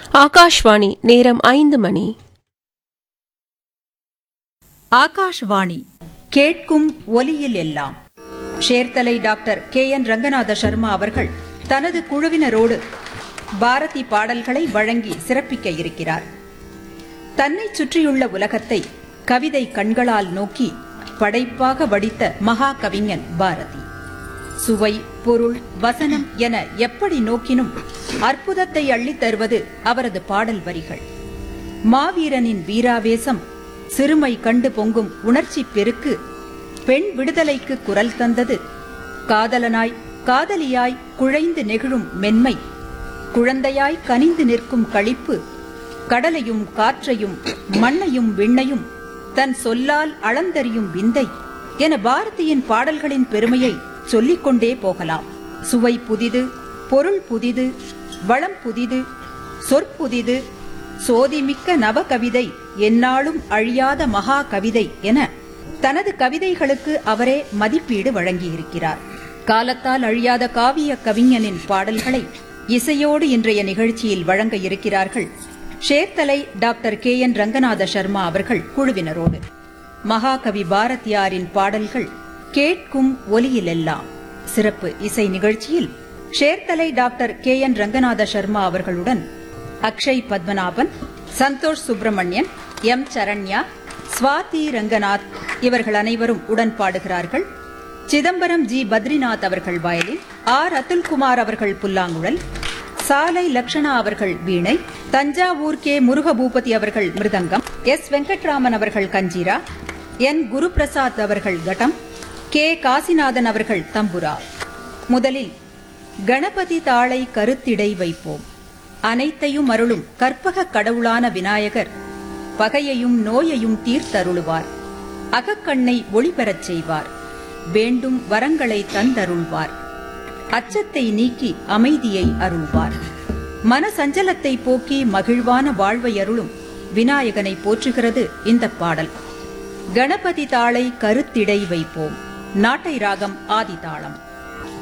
ஆகாஷ்வாணி நேரம் ஐந்து மணி ஆகாஷ்வாணி கேட்கும் ஒலியில் எல்லாம் Cherthala doctor K N Ranganatha Sharma அவர்கள் தனது குழுவினரோடு பாரதி பாடல்களை வழங்கி சிறப்பிக்க இருக்கிறார் தன்னை சுற்றியுள்ள உலகத்தை கவிதை கண்களால் நோக்கி படைப்பாக வடித்த மகா கவிஞன் பாரதி சுவை பொருள் வசனம் என எப்படி நோக்கினும் அற்புதத்தை அள்ளித் தருவது அவரது பாடல் வரிகள் மாவீரனின் வீராவேசம் சிறுமை கண்டு பொங்கும் உணர்ச்சி பெருக்கு பெண் விடுதலைக்கு குரல் தந்தது காதலனாய் காதலியாய் குழைந்து நெகிழும் மென்மை குழந்தையாய் கனிந்து நிற்கும் களிப்பு கடலையும் காற்றையும் மண்ணையும் விண்ணையும் தன் சொல்லால் அளந்தறியும் விந்தை என பாரதியின் பாடல்களின் பெருமையை சொல்லிக்கொண்டே போகலாம் சுவை புதிது பொருள் புதிது வளம் புதிது சொற்புதிது சோதிமிக்க நவகவிதை எந்நாளும் அழியாத மகா கவிதை என தனது கவிதைகளுக்கு அவரே மதிப்பீடு வழங்கியிருக்கிறார் காலத்தால் அழியாத காவிய கவிஞனின் பாடல்களை இசையோடு இன்றைய நிகழ்ச்சியில் வழங்க இருக்கிறார்கள் Cherthala doctor K N Ranganatha Sharma அவர்கள் குழுவினரோடு மகாகவி பாரதியாரின் பாடல்கள் கேட்கும் ஒலியிலெல்லாம் சிறப்பு இசை நிகழ்ச்சியில் Cherthala doctor K N Ranganatha Sharma அவர்களுடன் அக்ஷய் பத்மநாபன் சந்தோஷ் சுப்பிரமணியன் எம் சரண்யா ஸ்வாதி ரங்கநாத் இவர்கள் அனைவரும் உடன் பாடுகிறார்கள் சிதம்பரம் ஜி பத்ரிநாத் அவர்கள் வயலின் ஆர் அதுல்குமார் அவர்கள் புல்லாங்குழல் சாலை லக்ஷணா அவர்கள் வீணை தஞ்சாவூர் கே முருகபூபதி அவர்கள் மிருதங்கம் எஸ் வெங்கட்ராமன் அவர்கள் கஞ்சிரா என் குருபிரசாத் அவர்கள் கடம் கே காசிநாதன் அவர்கள் தம்புரா முதலில் கணபதி தாளை கருத்திடை வைப்போம் அனைத்தையும் அருளும் கற்பக கடவுளான விநாயகர் பகையையும் நோயையும் தீர்த்தருளுவார் அகக்கண்ணை ஒளிபெறச் செய்வார் வேண்டும் வரங்களை தந்தருள்வார் அச்சத்தை நீக்கி அமைதியை அருள்வார் மன சஞ்சலத்தை போக்கி மகிழ்வான வாழ்வை அருளும் விநாயகனை போற்றுகிறது இந்த பாடல் கணபதி தாளை கருத்திடை வைப்போம் நாட்டை ராகம் ஆதிதாளம்